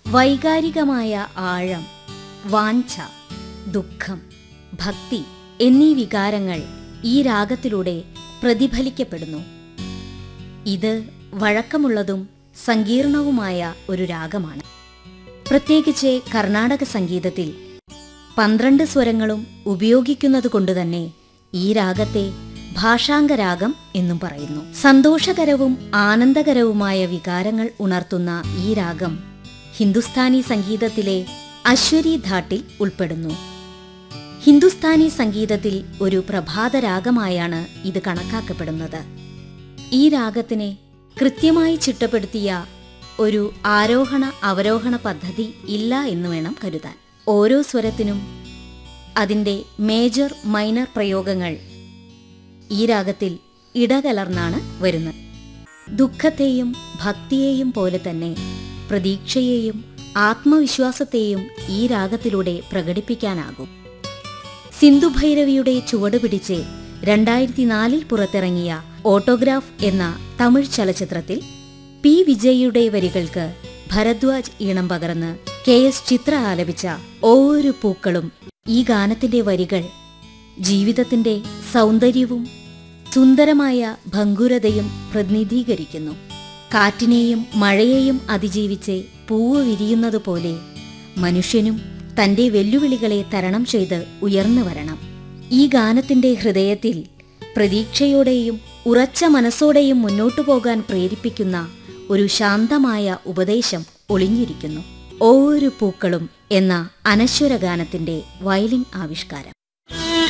വൈകാരികമായ ആഴം വാഞ്ച ദുഃഖം ഭക്തി എന്നീ വികാരങ്ങൾ ഈ രാഗത്തിലൂടെ പ്രതിഫലിക്കപ്പെടുന്നു ഇത് വഴക്കമുള്ളതും സങ്കീർണവുമായ ഒരു രാഗമാണ് പ്രത്യേകിച്ച് കർണാടക സംഗീതത്തിൽ പന്ത്രണ്ട് സ്വരങ്ങളും ഉപയോഗിക്കുന്നതുകൊണ്ടുതന്നെ ഈ രാഗത്തെ ഭാഷാംഗരാഗം എന്നും പറയുന്നു സന്തോഷകരവും ആനന്ദകരവുമായ വികാരങ്ങൾ ഉണർത്തുന്ന ഈ രാഗം ഹിന്ദുസ്ഥാനി സംഗീതത്തിലെ അശ്വരി ധാട്ടിൽ ഉൾപ്പെടുന്നു ഹിന്ദുസ്ഥാനി സംഗീതത്തിൽ ഒരു പ്രഭാത രാഗമായാണ് ഇത് കണക്കാക്കപ്പെടുന്നത് ഈ രാഗത്തിനെ കൃത്യമായി ചിട്ടപ്പെടുത്തിയ ഒരു ആരോഹണ അവരോഹണ പദ്ധതി ഇല്ല എന്ന് വേണം കരുതാൻ ഓരോ സ്വരത്തിനും അതിൻ്റെ മേജർ മൈനർ പ്രയോഗങ്ങൾ ഈ രാഗത്തിൽ ഇടകലർന്നാണ് വരുന്നത് ദുഃഖത്തെയും ഭക്തിയെയും പോലെ തന്നെ പ്രതീക്ഷയെയും ആത്മവിശ്വാസത്തെയും ഈ രാഗത്തിലൂടെ പ്രകടിപ്പിക്കാനാകും സിന്ധുഭൈരവിയുടെ ചുവട് പിടിച്ച് രണ്ടായിരത്തി നാലിൽ പുറത്തിറങ്ങിയ ഓട്ടോഗ്രാഫ് എന്ന തമിഴ് ചലച്ചിത്രത്തിൽ പി വിജയുടെ വരികൾക്ക് ഭരദ്വാജ് ഈണം പകർന്ന് കെ എസ് ചിത്ര ആലപിച്ച ഓരോ പൂക്കളും ഈ ഗാനത്തിന്റെ വരികൾ ജീവിതത്തിന്റെ സൗന്ദര്യവും സുന്ദരമായ ഭംഗുരതയും പ്രതിനിധീകരിക്കുന്നു കാറ്റിനെയും മഴയെയും അതിജീവിച്ച് പൂവ് വിരിയുന്നതുപോലെ മനുഷ്യനും തന്റെ വെല്ലുവിളികളെ തരണം ചെയ്ത് ഉയർന്നു വരണം ഈ ഗാനത്തിന്റെ ഹൃദയത്തിൽ പ്രതീക്ഷയോടെയും ഉറച്ച മനസ്സോടെയും മുന്നോട്ടു പോകാൻ പ്രേരിപ്പിക്കുന്ന ഒരു ശാന്തമായ ഉപദേശം ഒളിഞ്ഞിരിക്കുന്നു ഓരോ പൂക്കളും എന്ന അനശ്വര ഗാനത്തിന്റെ വയലിൻ ആവിഷ്കാരം